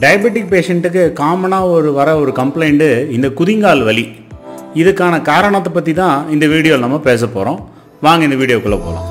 diabetic பேஷண்ட்டுக்கு காமனாக ஒரு வர ஒரு கம்ப்ளைண்ட்டு இந்த குதிங்கால் வலி இதுக்கான காரணத்தை பற்றி தான் இந்த வீடியோவில் நம்ம பேச போகிறோம் வாங்க இந்த வீடியோக்குள்ளே போகலாம்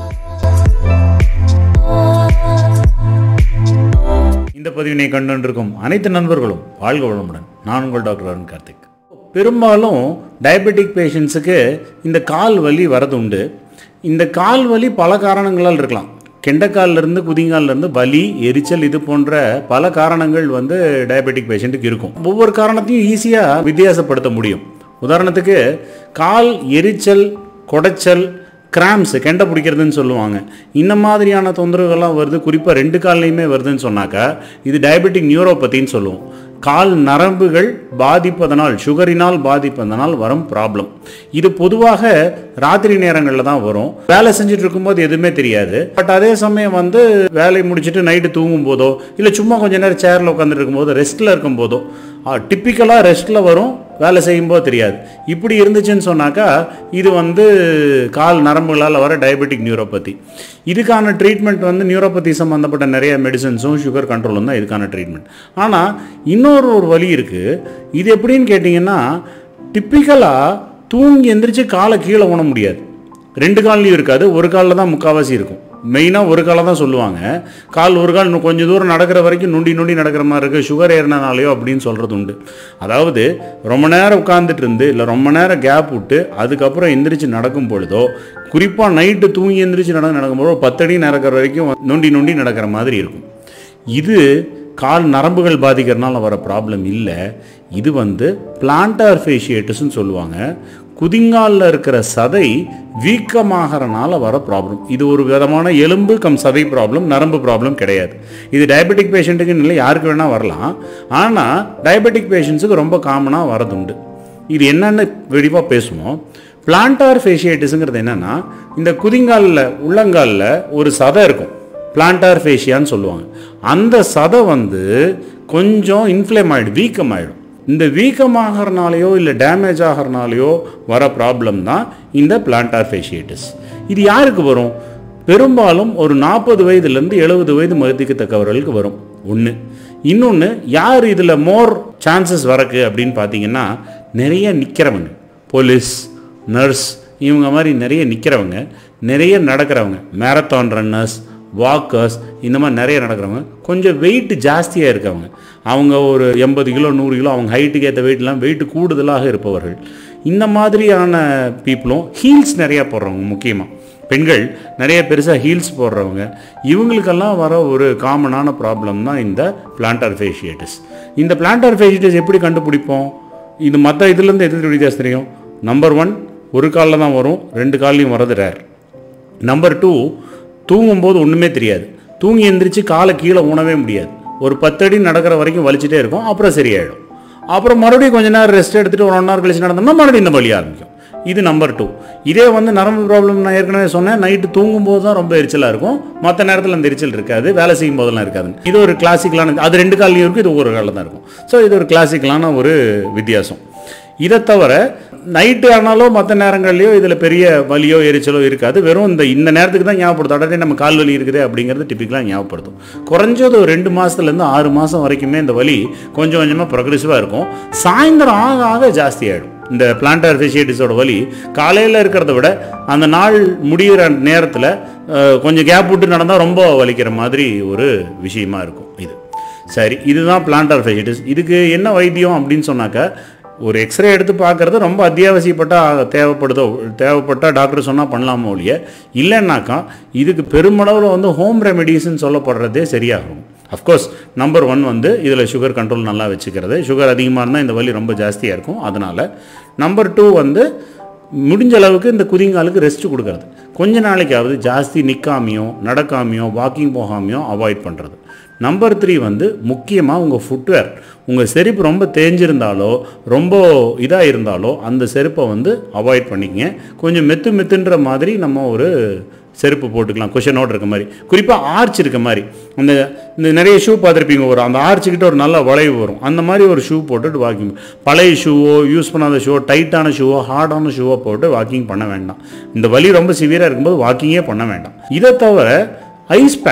இந்த பதிவினை கண்டுருக்கும் அனைத்து நண்பர்களும் வாழ்க வளமுடன் நான் உங்கள் டாக்டர் அருண் கார்த்திக் பெரும்பாலும் டயபெட்டிக் பேஷண்ட்ஸுக்கு இந்த கால் வலி வரது உண்டு இந்த கால் வலி பல காரணங்களால் இருக்கலாம் கெண்டைக்கால்ல இருந்து குதிங்கால்ல இருந்து வலி எரிச்சல் இது போன்ற பல காரணங்கள் வந்து டயபெட்டிக் பேஷண்ட்டுக்கு இருக்கும் ஒவ்வொரு காரணத்தையும் ஈஸியாக வித்தியாசப்படுத்த முடியும் உதாரணத்துக்கு கால் எரிச்சல் குடைச்சல் கிராம்ஸ் கெண்டை பிடிக்கிறதுன்னு சொல்லுவாங்க இந்த மாதிரியான தொந்தரவுகள்லாம் வருது குறிப்பாக ரெண்டு கால்லையுமே வருதுன்னு சொன்னாக்கா இது டயபெட்டிக் நியூரோபதின்னு சொல்லுவோம் கால் நரம்புகள் பாதிப்பதனால் சுகரினால் பாதிப்பதனால் வரும் ப்ராப்ளம் இது பொதுவாக ராத்திரி நேரங்களில் தான் வரும் வேலை செஞ்சுட்டு இருக்கும்போது எதுவுமே தெரியாது பட் அதே சமயம் வந்து வேலையை முடிச்சுட்டு நைட்டு தூங்கும் போதோ இல்லை சும்மா கொஞ்ச நேரம் சேரில் உட்காந்துட்டு இருக்கும்போதோ ரெஸ்ட்டில் இருக்கும் போதோ டிப்பிக்கலாக ரெஸ்ட்டில் வரும் வேலை செய்யும்போது தெரியாது இப்படி இருந்துச்சுன்னு சொன்னாக்கா இது வந்து கால் நரம்புகளால் வர டயபெட்டிக் நியூரோபதி இதுக்கான ட்ரீட்மெண்ட் வந்து நியூரோபதி சம்மந்தப்பட்ட நிறைய மெடிசன்ஸும் சுகர் கண்ட்ரோலும் தான் இதுக்கான ட்ரீட்மெண்ட் ஆனால் இன்னொரு ஒரு வழி இருக்குது இது எப்படின்னு கேட்டிங்கன்னா டிப்பிக்கலாக தூங்கி எந்திரிச்சு காலை கீழே ஊன முடியாது ரெண்டு கால்லையும் இருக்காது ஒரு காலில் தான் முக்கால்வாசி இருக்கும் மெயினாக ஒரு காலை தான் சொல்லுவாங்க கால் ஒரு கால் இன்னும் கொஞ்சம் தூரம் நடக்கிற வரைக்கும் நுண்டி நுண்டி நடக்கிற மாதிரி இருக்குது சுகர் ஏறினாலையோ அப்படின்னு சொல்கிறது உண்டு அதாவது ரொம்ப நேரம் உட்காந்துட்டு இருந்து இல்லை ரொம்ப நேரம் கேப் விட்டு அதுக்கப்புறம் எந்திரிச்சு நடக்கும் பொழுதோ குறிப்பாக நைட்டு தூங்கி எந்திரிச்சு நடந்து நடக்கும்போது பத்தடி நடக்கிற வரைக்கும் நொண்டி நொண்டி நடக்கிற மாதிரி இருக்கும் இது கால் நரம்புகள் பாதிக்கிறதுனால வர ப்ராப்ளம் இல்லை இது வந்து பிளான்டார் ஃபேஷியேட்டஸ்ன்னு சொல்லுவாங்க குதிங்காலில் இருக்கிற சதை வீக்கமாகறனால வர ப்ராப்ளம் இது ஒரு விதமான எலும்பு கம் சதை ப்ராப்ளம் நரம்பு ப்ராப்ளம் கிடையாது இது டயபெட்டிக் பேஷண்ட்டுக்கு இல்லை யாருக்கு வேணால் வரலாம் ஆனால் டயபெட்டிக் பேஷண்ட்ஸுக்கு ரொம்ப காமனாக வரதுண்டு இது என்னென்னு விரிவாக பேசுவோம் பிளான்டார் ஃபேஷியேட்டிஸுங்கிறது என்னென்னா இந்த குதிங்காலில் உள்ளங்காலில் ஒரு சதை இருக்கும் பிளான்டார் ஃபேஷியான்னு சொல்லுவாங்க அந்த சதை வந்து கொஞ்சம் இன்ஃப்ளேம் ஆகிடும் வீக்கம் ஆகிடும் இந்த வீக்கமாகறனாலையோ இல்லை டேமேஜ் ஆகிறனாலையோ வர ப்ராப்ளம் தான் இந்த பிளான்டார் ஃபேஷியேட்டிஸ் இது யாருக்கு வரும் பெரும்பாலும் ஒரு நாற்பது வயதுலேருந்து எழுபது வயது மதிக்கத்தக்கவர்களுக்கு வரும் ஒன்று இன்னொன்று யார் இதில் மோர் சான்சஸ் வரக்கு அப்படின்னு பார்த்தீங்கன்னா நிறைய நிற்கிறவங்க போலீஸ் நர்ஸ் இவங்க மாதிரி நிறைய நிற்கிறவங்க நிறைய நடக்கிறவங்க மேரத்தான் ரன்னர்ஸ் வாக்கர்ஸ் இந்த மாதிரி நிறைய நடக்கிறவங்க கொஞ்சம் வெயிட் ஜாஸ்தியாக இருக்கவங்க அவங்க ஒரு எண்பது கிலோ நூறு கிலோ அவங்க ஹைட்டுக்கு ஏற்ற வெயிட்லாம் வெயிட் கூடுதலாக இருப்பவர்கள் இந்த மாதிரியான பீப்புளும் ஹீல்ஸ் நிறையா போடுறவங்க முக்கியமாக பெண்கள் நிறைய பெருசாக ஹீல்ஸ் போடுறவங்க இவங்களுக்கெல்லாம் வர ஒரு காமனான ப்ராப்ளம் தான் இந்த பிளான்டார் ஃபேஷியேட்டிஸ் இந்த பிளான்டார் ஃபேஷியேட்டிஸ் எப்படி கண்டுபிடிப்போம் இது மற்ற இதுலேருந்து எது வித்தியாசம் தெரியும் நம்பர் ஒன் ஒரு காலில் தான் வரும் ரெண்டு கால்லையும் வரது ரேர் நம்பர் டூ தூங்கும்போது ஒன்றுமே தெரியாது தூங்கி எந்திரிச்சு காலை கீழே ஊனவே முடியாது ஒரு பத்தடி நடக்கிற வரைக்கும் வலிச்சுட்டே இருக்கும் அப்புறம் சரியாயிடும் அப்புறம் மறுபடியும் கொஞ்ச நேரம் ரெஸ்ட் எடுத்துகிட்டு ஒரு ஒன் ஹவர் கழிச்சு நடந்தோம்னா மறுபடியும் இந்த வலி ஆரம்பிக்கும் இது நம்பர் டூ இதே வந்து நரம்பு ப்ராப்ளம் நான் ஏற்கனவே சொன்னேன் நைட்டு தூங்கும்போது தான் ரொம்ப எரிச்சலாக இருக்கும் மற்ற நேரத்தில் அந்த எரிச்சல் இருக்காது வேலை செய்யும் போதெல்லாம் இருக்காது இது ஒரு கிளாசிக்கலான அது ரெண்டு காலையும் இருக்கும் இது ஒரு காலில் தான் இருக்கும் ஸோ இது ஒரு கிளாசிக்கலான ஒரு வித்தியாசம் இதை தவிர நைட்டு ஆனாலோ மற்ற நேரங்கள்லையோ இதில் பெரிய வலியோ எரிச்சலோ இருக்காது வெறும் இந்த இந்த நேரத்துக்கு தான் ஞாபகப்படுத்தும் உடனே நம்ம கால் வலி இருக்குது அப்படிங்கிறது டிப்பிக்கலாக ஞாபகப்படுத்தும் குறைஞ்சது ஒரு ரெண்டு மாதத்துலேருந்து ஆறு மாதம் வரைக்குமே இந்த வலி கொஞ்சம் கொஞ்சமாக ப்ரொக்ரெசிவாக இருக்கும் சாயந்தரம் ஆக ஆக ஜாஸ்தியாகிடும் இந்த பிளான்டார் ஃபெசிலிட்டிஸோட வலி காலையில் இருக்கிறத விட அந்த நாள் முடிகிற நேரத்தில் கொஞ்சம் கேப் விட்டு நடந்தால் ரொம்ப வலிக்கிற மாதிரி ஒரு விஷயமா இருக்கும் இது சரி இதுதான் பிளான்டார் ஃபெசிலிட்டிஸ் இதுக்கு என்ன வைத்தியம் அப்படின்னு சொன்னாக்கா ஒரு எக்ஸ்ரே எடுத்து பார்க்குறது ரொம்ப அத்தியாவசியப்பட்டால் தேவைப்படுதோ தேவைப்பட்டால் டாக்டர் சொன்னால் பண்ணலாமோ ஒழிய இல்லைன்னாக்கா இதுக்கு பெருமளவில் வந்து ஹோம் ரெமெடிஸ்ன்னு சொல்லப்படுறதே சரியாகும் அஃப்கோர்ஸ் நம்பர் ஒன் வந்து இதில் சுகர் கண்ட்ரோல் நல்லா வச்சுக்கிறது சுகர் அதிகமாக இருந்தால் இந்த வலி ரொம்ப ஜாஸ்தியாக இருக்கும் அதனால் நம்பர் டூ வந்து முடிஞ்ச அளவுக்கு இந்த குதிங்காலுக்கு ரெஸ்ட் கொடுக்கறது கொஞ்ச நாளைக்காவது ஜாஸ்தி நிற்காமையோ நடக்காமையோ வாக்கிங் போகாமையோ அவாய்ட் பண்ணுறது நம்பர் த்ரீ வந்து முக்கியமாக உங்கள் ஃபுட்வேர் உங்கள் செருப்பு ரொம்ப தேஞ்சிருந்தாலோ ரொம்ப இதாக இருந்தாலோ அந்த செருப்பை வந்து அவாய்ட் பண்ணிக்கங்க கொஞ்சம் மெத்து மெத்துன்ற மாதிரி நம்ம ஒரு செருப்பு போட்டுக்கலாம் குஷனோடு இருக்க மாதிரி குறிப்பாக ஆர்ச் இருக்க மாதிரி அந்த இந்த நிறைய ஷூ பார்த்துருப்பீங்க ஒரு அந்த ஆர்ச்சுக்கிட்ட ஒரு நல்ல வளைவு வரும் அந்த மாதிரி ஒரு ஷூ போட்டுட்டு வாக்கிங் பழைய ஷூவோ யூஸ் பண்ணாத ஷூவோ டைட்டான ஷூவோ ஹார்டான ஷூவோ போட்டு வாக்கிங் பண்ண வேண்டாம் இந்த வலி ரொம்ப சிவியராக இருக்கும்போது வாக்கிங்கே பண்ண வேண்டாம் இதை தவிர ஐஸ் பேக்ஸ்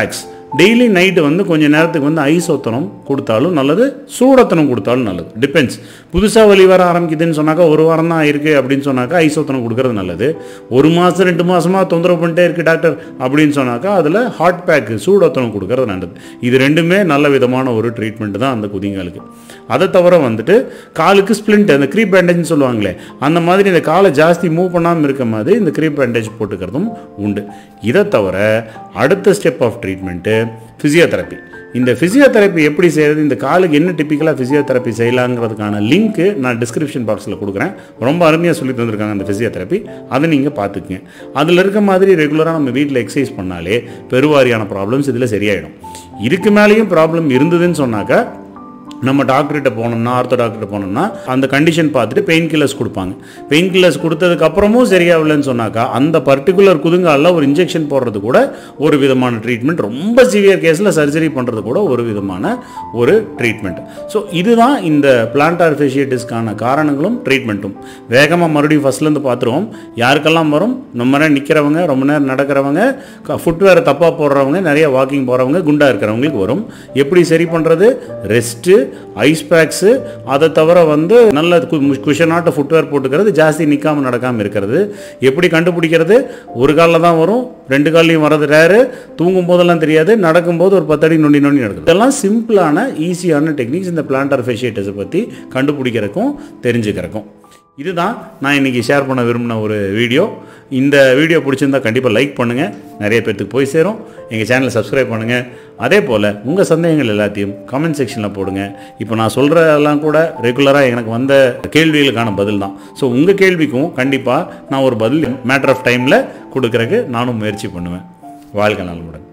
டெய்லி நைட்டு வந்து கொஞ்சம் நேரத்துக்கு வந்து ஐஸ் ஒத்தனம் கொடுத்தாலும் நல்லது சூடத்தனம் கொடுத்தாலும் நல்லது டிபெண்ட்ஸ் புதுசாக வலி வர ஆரம்பிக்குதுன்னு சொன்னாக்கா ஒரு வாரம் தான் இருக்குது அப்படின்னு சொன்னாக்கா ஐஸ் ஒத்தனம் கொடுக்கறது நல்லது ஒரு மாதம் ரெண்டு மாதமாக தொந்தரவு பண்ணிட்டே இருக்குது டாக்டர் அப்படின்னு சொன்னாக்கா அதில் ஹாட் பேக்கு சூடத்தனம் கொடுக்கறது நல்லது இது ரெண்டுமே நல்ல விதமான ஒரு ட்ரீட்மெண்ட் தான் அந்த குதிங்காலுக்கு அதை தவிர வந்துட்டு காலுக்கு ஸ்ப்ளிண்ட் அந்த க்ரீப் பேண்டேஜ்னு சொல்லுவாங்களே அந்த மாதிரி இந்த காலை ஜாஸ்தி மூவ் பண்ணாமல் இருக்க மாதிரி இந்த க்ரீப் பேண்டேஜ் போட்டுக்கிறதும் உண்டு இதை தவிர அடுத்த ஸ்டெப் ஆஃப் ட்ரீட்மெண்ட்டு ஃபிசியோதெரப்பி இந்த ஃபிசியோதெரப்பி எப்படி செய்கிறது இந்த காலுக்கு என்ன டிப்பிக்கலாக ஃபிசியோதெரப்பி செய்யலாங்கிறதுக்கான லிங்க்கு நான் டிஸ்கிரிப்ஷன் பாக்ஸில் கொடுக்குறேன் ரொம்ப அருமையாக சொல்லி தந்திருக்காங்க அந்த ஃபிசியோதெரப்பி அதை நீங்கள் பார்த்துக்குங்க அதில் இருக்க மாதிரி ரெகுலராக நம்ம வீட்டில் எக்ஸசைஸ் பண்ணாலே பெருவாரியான ப்ராப்ளம்ஸ் இதில் சரியாயிடும் இதுக்கு மேலேயும் ப்ராப்ளம் இருந்ததுன்னு சொன்னாக்கா நம்ம டாக்டர்கிட்ட போனோம்னா ஆர்த்தோ டாக்டர்கிட்ட போனோம்னா அந்த கண்டிஷன் பார்த்துட்டு பெயின் கில்லர்ஸ் கொடுப்பாங்க பெயின் கில்லர்ஸ் கொடுத்ததுக்கு அப்புறமும் சரியாகலன்னு சொன்னாக்கா அந்த பர்டிகுலர் குதுங்காலில் ஒரு இன்ஜெக்ஷன் போடுறது கூட ஒரு விதமான ட்ரீட்மெண்ட் ரொம்ப சிவியர் கேஸில் சர்ஜரி பண்ணுறது கூட ஒரு விதமான ஒரு ட்ரீட்மெண்ட் ஸோ இதுதான் இந்த பிளான்டார் ஃபேஷியட்டிஸ்க்கான காரணங்களும் ட்ரீட்மெண்ட்டும் வேகமாக மறுபடியும் ஃபஸ்ட்லேருந்து பார்த்துருவோம் யாருக்கெல்லாம் வரும் ரொம்ப நேரம் நிற்கிறவங்க ரொம்ப நேரம் நடக்கிறவங்க ஃபுட்வேரை தப்பாக போடுறவங்க நிறைய வாக்கிங் போகிறவங்க குண்டாக இருக்கிறவங்களுக்கு வரும் எப்படி சரி பண்ணுறது ரெஸ்ட்டு ஐஸ் பேக்ஸு அதை தவிர வந்து நல்ல குஷனாட்ட ஃபுட்வேர் போட்டுக்கிறது ஜாஸ்தி நிற்காமல் நடக்காமல் இருக்கிறது எப்படி கண்டுபிடிக்கிறது ஒரு காலில் தான் வரும் ரெண்டு கால்லையும் வரது ரேரு தூங்கும் போதெல்லாம் தெரியாது நடக்கும்போது ஒரு பத்தடி நொண்டி நொண்டி நடக்குது இதெல்லாம் சிம்பிளான ஈஸியான டெக்னிக்ஸ் இந்த பிளான்டர் ஃபெஷியேட்டஸை பற்றி கண்டுபிடிக்கிறக்கும் தெரிஞ்சுக்கிறக்கும் இதுதான் நான் இன்றைக்கி ஷேர் பண்ண விரும்பின ஒரு வீடியோ இந்த வீடியோ பிடிச்சிருந்தா கண்டிப்பாக லைக் பண்ணுங்கள் நிறைய பேர்த்துக்கு போய் சேரும் எங்கள் சேனலை சப்ஸ்கிரைப் பண்ணுங்கள் அதே போல் உங்கள் சந்தேகங்கள் எல்லாத்தையும் கமெண்ட் செக்ஷனில் போடுங்க இப்போ நான் சொல்கிறதெல்லாம் கூட ரெகுலராக எனக்கு வந்த கேள்விகளுக்கான பதில் தான் ஸோ உங்கள் கேள்விக்கும் கண்டிப்பாக நான் ஒரு பதில் மேட்டர் ஆஃப் டைமில் கொடுக்குறக்கு நானும் முயற்சி பண்ணுவேன் வாழ்க்கை நலமுடன்